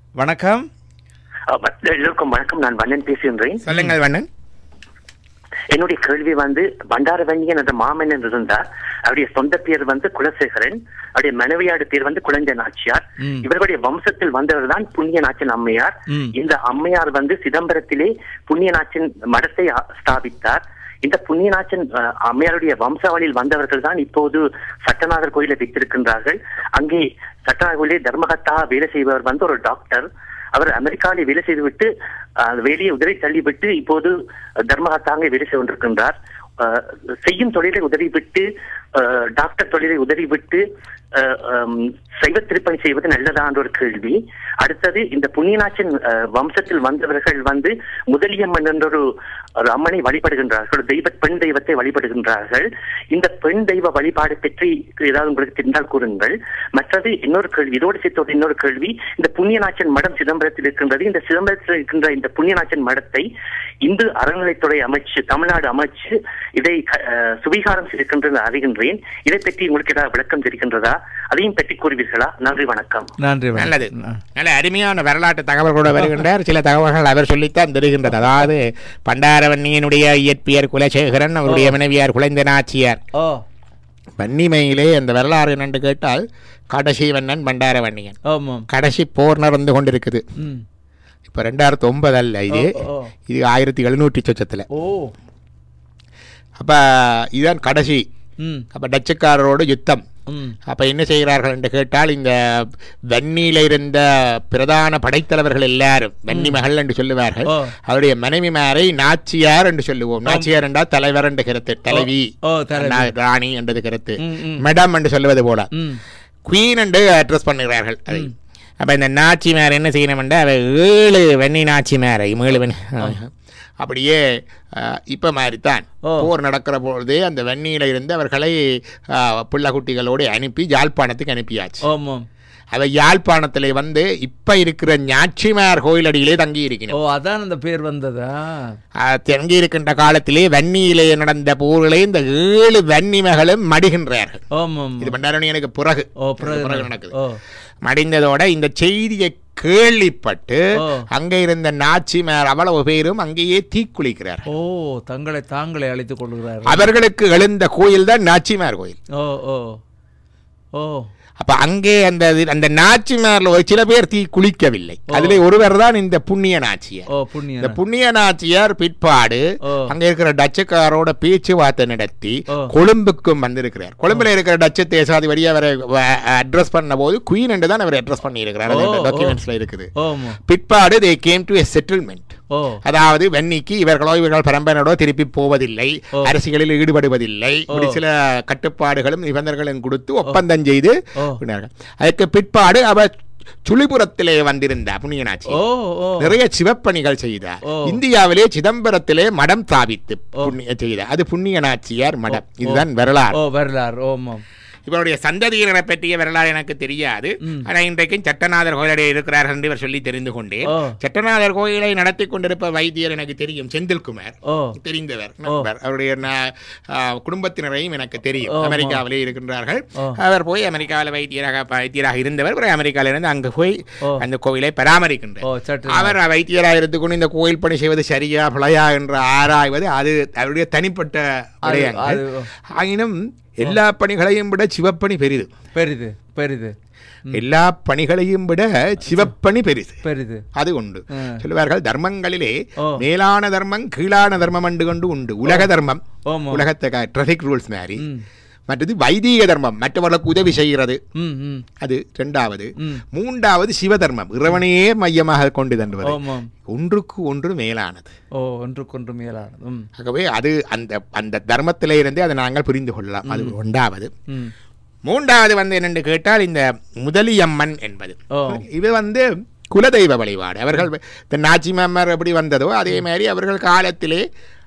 வணக்கம் அஹ் எல்லோருக்கும் வணக்கம் நான் வண்ணன் பேசுகின்றேன் சொல்லுங்கள் வண்ணன் என்னுடைய கேள்வி வந்து பண்டாரவன்யன் என்ற மாமன்னன் இருந்தார் அவருடைய சொந்த பேர் வந்து குலசேகரன் அவருடைய மனைவியாடு பேர் வந்து குழந்தை நாச்சியார் ம். இவர்களுடைய வம்சத்தில் வந்தவர் தான் புண்ணிய நாச்சன் அம்மையார் ம். இந்த அம்மையார் வந்து சிதம்பரத்திலே புண்ணிய நாச்சன் மடத்தை அ- ஸ்தாபித்தார் இந்த புண்ணியநாச்சன் அஹ், அம்மையாருடைய வம்சாவளியில் வந்தவர்கள் தான் இப்போது சட்டநாதர் கோயிலை வைத்திருக்கின்றார்கள் அங்கே சட்டநாதர் கோயிலே தர்மகத்தா வேலை செய்பவர் வந்து ஒரு டாக்டர் அவர் அமெரிக்காவில் வேலை செய்துவிட்டு அஹ், வேலையை உதவி தள்ளிவிட்டு இப்போது தர்மகத்தாங்க வேலை செய்து கொண்டிருக்கின்றார் அஹ், செய்யும் தொழிலை உதவிவிட்டு அஹ், டாக்டர் தொழிலை உதவிவிட்டு அஹ், ஹம், சைவ திருப்பணி செய்வது நல்லதான்ற ஒரு கேள்வி அடுத்தது இந்த புண்ணியநாச்சன் அஹ், வம்சத்தில் வந்தவர்கள் வந்து முதலியம்மன் என்ற ஒரு ஒரு அம்மனை வழிபடுகின்றார்கள் ஒரு தெய்வ பெண் தெய்வத்தை வழிபடுகின்றார்கள் இந்த பெண் தெய்வ வழிபாடு பற்றி ஏதாவது உங்களுக்கு தெரிந்தால் கூறுங்கள் மற்றது இன்னொரு கேள்வி இதோடு சேர்த்து இன்னொரு கேள்வி இந்த புண்ணியநாச்சன் மடம் சிதம்பரத்தில் இருக்கின்றது இந்த சிதம்பரத்தில் இருக்கின்ற இந்த புண்ணியநாச்சன் மடத்தை இந்து அறநிலைத்துறை அமைச்சு தமிழ்நாடு அமைச்சு இதை அஹ், சுவீகாரம் செய்திருக்கின்றது அறிகின்றேன் இதை பற்றி உங்களுக்கு ஏதாவது விளக்கம் தெரிகின்றதா அதையும் பற்றி கூறுவீர்களா நன்றி வணக்கம் நன்றி வணக்கம். நல்லது நல்ல அருமையான வரலாற்று தகவல்களோடு வருகின்றார் சில தகவல்கள் அவர் சொல்லித்தான் தெரிகின்றது அதாவது பண்டாரவன்னியனுடைய இயற்பியர் குலசேகரன் அவருடைய மனைவியார் குலைந்த நாச்சியார் ஓ வன்னிமையிலே அந்த வரலாறு என்னென்று கேட்டால் கடைசி வண்ணன் பண்டாரவன்னியன் ஆமாம் கடைசி போர் நடந்து கொண்டிருக்குது ம் இப்போ ரெண்டாயிரத்தி ஒன்பது அல்ல இது ஓ, ஓ. இது ஆயிரத்தி எழுநூற்றி சொச்சத்தில் ஓ அப்போ இதுதான் கடைசி ம் அப்போ டச்சுக்காரரோடு யுத்தம் ம் அப்போ என்ன செய்கிறார்கள் என்று கேட்டால் இந்த வன்னியில் இருந்த பிரதான படைத்தலைவர்கள் எல்லாரும் வன்னி மகள் என்று சொல்லுவார்கள் ஓ. அவருடைய மனைவிமாரை நாச்சியார் என்று சொல்லுவோம் நாச்சியார் என்றால் தலைவர் என்று கருத்து தலைவி ஓ, தலைவி. நா- ராணி என்றது கருத்து ம், ம். மேடம் என்று சொல்லுவது போல ம் குவீன் என்று அட்ரஸ் பண்ணுகிறார்கள் அதை அப்போ இந்த நாச்சிமார் என்ன செய்யணும்னா அவ ஏழு வெண்ணி நாச்சிமாரை ஏழு வெண்ணி அப்படியே இப்போ மாதிரித்தான் ஓ. போர் நடக்கிற பொழுது அந்த வெண்ணியில இருந்து அவர்களை அஹ், பிள்ளைக்குட்டிகளோடு அனுப்பி யாழ்ப்பாணத்துக்கு அனுப்பியாச்சு ஆமாம் அவ யாழ்ப்பாணத்தில் வந்து இப்போ இருக்கிற ஞாட்சிமார் கோயிலடியிலே தங்கி ஓ இருக்கணும் அதான் அந்த பேர் வந்ததா தங்கி இருக்கின்ற காலத்திலே வன்னியிலே நடந்த போரிலே இந்த ஏழு வன்னிமகளும் மடிகின்றார்கள் ஆமாம் இது பண்டாரணியனுக்கு பிறகு ஓ பிறகு பிறகு நடக்குது ஓ மடிந்ததோட இந்த செய்தியை கேள்விப்பட்டு ஓ. அங்கே இருந்த நாச்சிமார் அவ்வளவு பேரும் அங்கேயே தீக்குளிக்கிறார் ஓ தங்களை தாங்களே அழைத்துக் கொள்கிறார் அவர்களுக்கு எழுந்த கோயில் தான் நாச்சிமார் கோயில் ஓ ஓ ஓ அப்ப அங்கே அந்த இது- அந்த நாச்சிமார்ல ஒரு சில பேர் தீ குளிக்கவில்லை அதிலே ஒருவர் தான் இந்த புண்ணிய நாச்சியார் ஓ இந்த புண்ணிய புண்ணிய நாச்சியார் பிற்பாடு ஓ. அங்க இருக்கிற டச்சுக்காரோட பேச்சுவார்த்தை நடத்தி ஓ. கொழும்புக்கும் வந்திருக்கிறார் கொழும்புல இருக்கிற டச்சு தேசாதிபதி அவரை அட்ரஸ் பண்ண போது குயின் என்று தான் அவர் அட்ரஸ் பண்ணி இருக்கிறார் ஓ, ஓ. டாக்குமெண்ட்ஸ்ல இருக்குது ஓமா பிற்பாடு they came to a settlement ஓ அதாவது வெண்ணிக்கு இவர்களோ இவர்கள் பரம்பரையோட திருப்பி போவதில்லை ஓ. அரசியலில் ஈடுபடுவதில்லை இப்படி சில கட்டுப்பாடுகளும் நிபந்தனைகளும் கொடுத்து ஒப்பந்தம் செய்து ஓ. விட்டார்கள். அதற்கு பிற்பாடு அவர் சுழிபுரத்திலே வந்திருந்த புண்ணியனாச்சி ஓ ஓ நிறைய சிவப்பணிகள் செய்தார் ஓ. இந்தியாவிலே சிதம்பரத்திலே மடம் தாவித்து புண்ணிய செய்தார் அது புண்ணிய நாச்சியார் மடம் இதுதான் வரலாறு ஓ வரலாறு ஓமாம் இவருடைய சந்ததியினரை பற்றிய வரலாறு எனக்கு தெரியாது ம். ஆனால் இன்றைக்கும் சட்டநாதர் கோயிலே இருக்கிறார்கள் என்று இவர் சொல்லி தெரிந்து கொண்டேன் ஓ சட்டநாதர் கோயிலை நடத்தி கொண்டிருப்ப வைத்தியர் எனக்கு தெரியும் செந்தில்குமார் ஓ தெரிந்தவர் நண்பர் அவருடைய ந- ஆ, குடும்பத்தினரையும் எனக்கு தெரியும் ஓ, அமெரிக்காவிலே இருக்கின்றார்கள் ஓ. அவர் போய் அமெரிக்காவில் வைத்தியராக வைத்தியராக இருந்தவர் பிறகு அமெரிக்காவில இருந்து அங்கு போய் ஓ. அந்த கோவிலை பராமரிக்கின்றார் ஓ சட்டு அவர் வைத்தியராக இருந்துக்கொண்டு இந்த கோயில் பணி செய்வது சரியா பிழையா என்று ஆராய்வது அது அவருடைய தனிப்பட்ட விடயங்கள் அது- ஆயினும் எல்லா பணிகளையும் விட சிவப்பணி பெரிது பெரிது பெரிது எல்லா பணிகளையும் விட சிவப்பணி பெரிது பெரிது அது உண்டு ஆ. சொல்லுவார்கள் தர்மங்களிலே ஓ. மேலான தர்மம் கீழான தர்மம் அண்டு கொண்டு உண்டு உலக தர்மம் ஆமா. உலகத்தை ட்ராஃபிக் ரூல்ஸ் மாதிரி ம் மற்றது வைதீக தர்மம் மற்றவர்களுக்கு உதவி செய்கிறது ம் ம் அது இரண்டாவது ம். மூன்றாவது சிவதர்மம் இறைவனையே மையமாக கொண்டு தண்டுவது ஆமாம் ஒன்றுக்கு ஒன்று மேலானது ஓ ஒன்றுக்கொன்று மேலானது ம் ஆகவே அது அந்த அந்த தர்மத்திலே இருந்தே அதை நாங்கள் புரிந்து கொள்ளலாம் அது ஒன்றாவது ம் மூன்றாவது வந்து என்னென்று கேட்டால் இந்த முதலியம்மன் என்பது ஓ. இது வந்து குலதெய்வ வழிபாடு அவர்கள் இந்த நாச்சிமாமர் எப்படி வந்ததோ அதே மாதிரி அவர்கள் காலத்திலே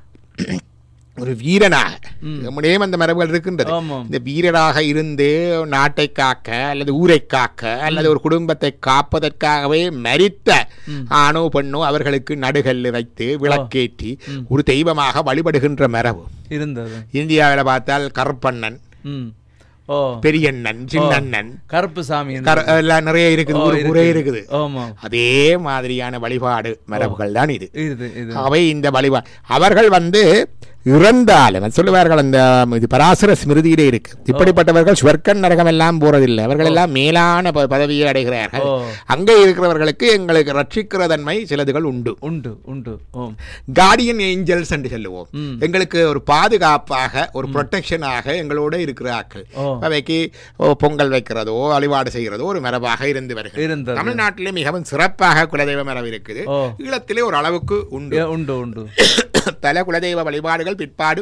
ஒரு வீரனாக நம்முடைய அந்த மரபுகள் இருக்கின்றது ஆமாம். இந்த வீரராக இருந்து நாட்டை காக்க அல்லது ஊரை காக்க அல்லது ஒரு குடும்பத்தை காப்பதற்காகவே மரித்த ஆணோ பெண்ணோ அவர்களுக்கு நடுகல் வைத்து விளக்கேற்றி ஒரு தெய்வமாக வழிபடுகின்ற மரபு இருந்தது இந்தியாவில் பார்த்தால் கருப்பண்ணன் ம் ஓ பெரியண்ணன் சின்னண்ணன் கருப்பு சாமி கர- எல்லாம் நிறைய இருக்குது ஓ, ஊரு ஊரே இருக்குது ஆமா அதே மாதிரியான வழிபாடு மரபுகள் தான் இது இது இது அவை இந்த வழிபாடு அவர்கள் வந்து இறந்தாலும் அது சொல்லுவார்கள் அந்த இது பராசர ஸ்மிருதியிலே இருக்கு இப்படிப்பட்டவர்கள் ஸ்வர்க்கன் நரகம் எல்லாம் போறதில்லை அவர்கள் எல்லாம் மேலான ப- பதவியை அடைகிறார்கள் ஓ அங்கே இருக்கிறவர்களுக்கு எங்களுக்கு ரட்சிக்கிற தன்மை சிலதுகள் உண்டு உண்டு உண்டு ஓம் கார்டியன் ஏஞ்சல்ஸ் என்று சொல்லுவோம் ம். எங்களுக்கு ஒரு பாதுகாப்பாக ஒரு ப்ரொடெக்ஷனாக எங்களோட இருக்கிற ஆக்கள் ஓ அவைக்கு ஓ, பொங்கல் வைக்கிறதோ வழிபாடு செய்கிறதோ ஒரு மரபாக இருந்து வருகிறது இருந்தது தமிழ்நாட்டிலே மிகவும் சிறப்பாக குலதெய்வ மரபு இருக்குது ஓ ஈழத்திலே ஒரு அளவுக்கு உண்டு ஏ, உண்டு உண்டு பல குலதெய்வ வழிபாடுகள் பிற்பாடு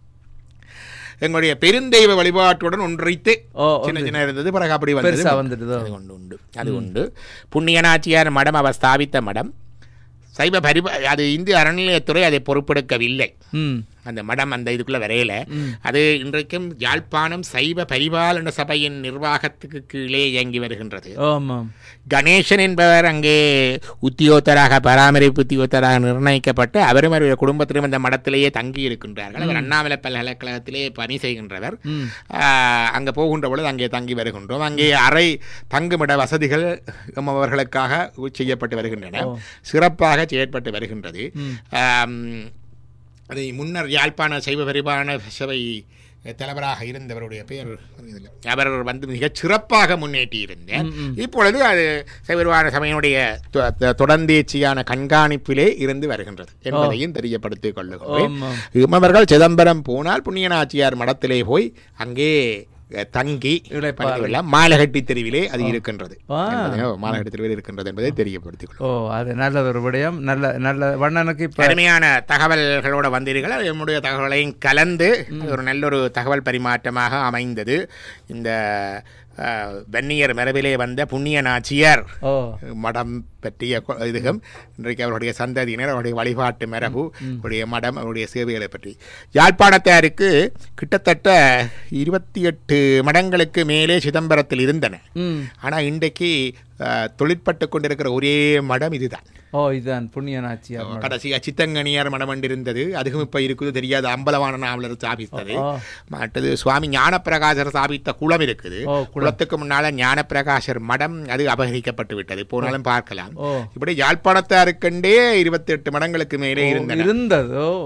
எங்களுடைய பெருந்தெய்வ வழிபாட்டுடன் ஒன்றைத்து ஓ சின்ன சின்ன இருந்தது பிறகு அப்படி வந்தது பெருசா வந்துடுதோ அது உண்டு உண்டு அது உண்டு புண்ணியநாச்சியார் மடம் அவர் ஸ்தாபித்த மடம் சைவ பரிப அது இந்திய அறநிலையத்துறை அதை பொறுப்பெடுக்கவில்லை ம் அந்த மடம் அந்த இதுக்குள்ள வரையில ம். அது இன்றைக்கும் யாழ்ப்பாணம் சைவ பரிபாலன சபையின் நிர்வாகத்துக்கு கீழே இயங்கி வருகின்றது ஆமாம் கணேசன் என்பவர் அங்கே உத்தியோகத்தராக பராமரிப்பு உத்தியோகத்தராக நிர்ணயிக்கப்பட்டு அவரும் அவருடைய குடும்பத்திலும் அந்த மடத்திலேயே தங்கி இருக்கின்றார்கள் அவர் அண்ணாமலை பல்கலைக்கழகத்திலே பணி செய்கின்றவர் ம் ஆஹ், அங்கே போகின்ற பொழுது அங்கே தங்கி வருகின்றோம் அங்கே அறை தங்குமிட வசதிகள் எம் அவர்களுக்காக செய்யப்பட்டு வருகின்றன ஓ. சிறப்பாக செயற்பட்டு வருகின்றது ம் ஆம், அதை முன்னர் யாழ்ப்பாண சைவ பரிபாலன சபை தலைவராக இருந்தவருடைய பெயர் வருவதில்லை. அவர் வந்து மிகச் சிறப்பாக முன்னேற்றி இருந்தார் ம், ம். இப்பொழுது அது சைவரிவான சபையினுடைய தொ- தொ- தொடர்ந்தேர்ச்சியான கண்காணிப்பிலே இருந்து வருகின்றது என்பதையும் தெரியப்படுத்திக் கொள்ளுகிறேன் ஆமாம் அவர்கள் சிதம்பரம் போனால் புண்ணியநாச்சியார் மடத்திலே போய் அங்கே அஹ், தங்கி இளைப்பாறை. பணிவெல்லாம் மாலகட்டி தெருவிலே அது இருக்கின்றது ஆ. என்பதை, மாலகட்டி தெருவில் இருக்கின்றது என்பதை தெரியப்படுத்திக் கொள்ளும் ஓ அது நல்ல ஒரு விடயம் நல்ல நல்ல வண்ணனுக்கு இப்ப அருமையான தகவல்களோட வந்தீர்கள் அது என்னுடைய தகவலையும் கலந்து ஒரு நல்ல ஒரு தகவல் பரிமாற்றமாக அமைந்தது இந்த அஹ், வன்னியர் மரபிலே வந்த புண்ணிய நாச்சியார் ஓ மடம் பற்றிய கொ- இதுகம் இன்றைக்கு அவருடைய சந்ததியினர் அவருடைய வழிபாட்டு மரபு அவருடைய மடம் அவருடைய சேவைகளை பற்றி யாழ்ப்பாணத்தாருக்கு கிட்டத்தட்ட இருபத்தி எட்டு மடங்களுக்கு மேலே சிதம்பரத்தில் இருந்தன ம் ஆனால் இன்றைக்கு அஹ், தொழிற்பட்டு கொண்டிருக்கிற ஒரே மடம் இதுதான் ஓ இதுதான் புண்ணிய நாச்சியார் மடம். கடைசியா சித்தங்கனியார் மடம் ஒன்று இருந்தது அதுவும் இப்ப இருக்குது தெரியாது அம்பலவான நாவலர் ஸ்தாபித்தது ஓ மற்றது சுவாமி ஞானப்பிரகாசர் ஸ்தாபித்த குளம் இருக்குது ஓ குளம் குளத்துக்கு முன்னால ஞானப்பிரகாசர் மடம் அது அபகரிக்கப்பட்டு விட்டது போனாலும் பார்க்கலாம் ஓ இப்படி யாழ்ப்பாணத்தாருக்கண்டே இருபத்தி எட்டு மடங்களுக்கு மேலே இருந்தன இருந்தது ஓ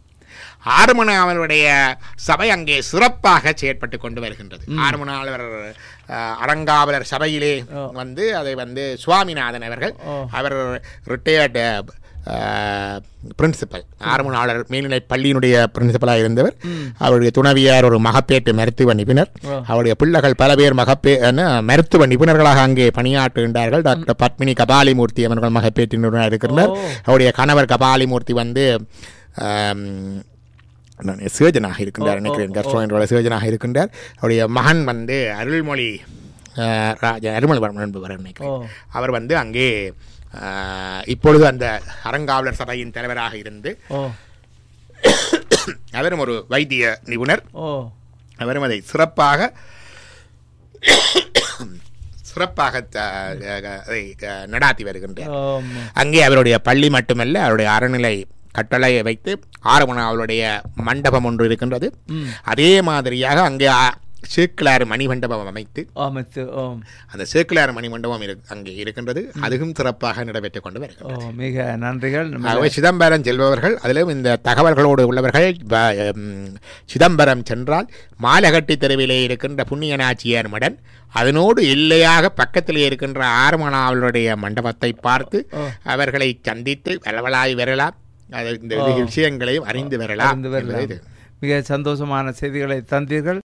ஆறுமணாவருடைய சபை அங்கே சிறப்பாக செயற்பட்டு கொண்டு வருகின்றது ஆறுமணாவலர் அஹ், அறங்காவலர் சபையிலே ஓ. வந்து அதை வந்து சுவாமிநாதன் அவர்கள் ஓ அவர் ரிட்டையர்டு பிரின்சிபல் ஆறுமணாளர் மேல்நிலை பள்ளியினுடைய பிரின்சிபலாக இருந்தவர் ம் அவருடைய துணைவியார் ஒரு மகப்பேட்டு மருத்துவ நிபுணர் ஓ அவருடைய பிள்ளைகள் பல பேர் மகப்பே என்ன, மருத்துவ நிபுணர்களாக அங்கே பணியாற்றுகின்றார்கள் டாக்டர் பத்மினி கபாலிமூர்த்தி அவர்கள் மகப்பேட்டு நிபுணர் இருக்கிறார் ஓ. அவருடைய கணவர் கபாலிமூர்த்தி வந்து ஆம், நான் சர்ஜனாக இருக்கின்றார் ஓ, ஓ, நினைக்கிறேன் ஓ. கர்ஷோன்ற சர்ஜனாக இருக்கின்றார் அவருடைய மகன் வந்து அருள்மொழி ஆஹ், ராஜா அருள்மொழிவர்மன் என்பவர் ஓ நினைக்கிறேன் அவர் வந்து அங்கே ஆஹ், இப்பொழுது அந்த அறங்காவலர் சபையின் தலைவராக இருந்து ஓ அவரும் ஒரு வைத்திய நிபுணர் ஓ அவரும் அதை சிறப்பாக சிறப்பாக த- அதை அஹ், நடாத்தி வருகின்றார் ஆமா அங்கே அவருடைய பள்ளி மட்டுமல்ல அவருடைய அறநிலை கட்டளையை வைத்து ஆரம்பண அவருடைய மண்டபம் ஒன்று இருக்கின்றது ம் அதே மாதிரியாக அங்கே ஆ- சேக்கிலாறு மணிமண்டபம் அமைத்து அமைத்து ஓம் அந்த சேக்கிலாறு மணிமண்டபம் இரு அங்கே இருக்கின்றது அதுவும் சிறப்பாக நடைபெற்றுக் கொண்டு வருகிறது ஓ மிக நன்றிகள் ஆகவே சிதம்பரம் செல்பவர்கள் அதிலும் இந்த தகவல்களோடு உள்ளவர்கள் ப- ம், சிதம்பரம் சென்றால் மாலகட்டி தெருவிலே இருக்கின்ற புண்ணிய நாச்சியார் மடன் அதனோடு எல்லையாக பக்கத்திலே இருக்கின்ற ஆறுமணாவளுடைய மண்டபத்தை பார்த்து ஓ. அவர்களை சந்தித்து வரவலாய் வரலாம் அது இந்த ஓ. விஷயங்களையும் அறிந்து வரலாம் அறிந்து என்பது வரலாம் இது. மிக சந்தோஷமான செய்திகளை தந்தீர்கள்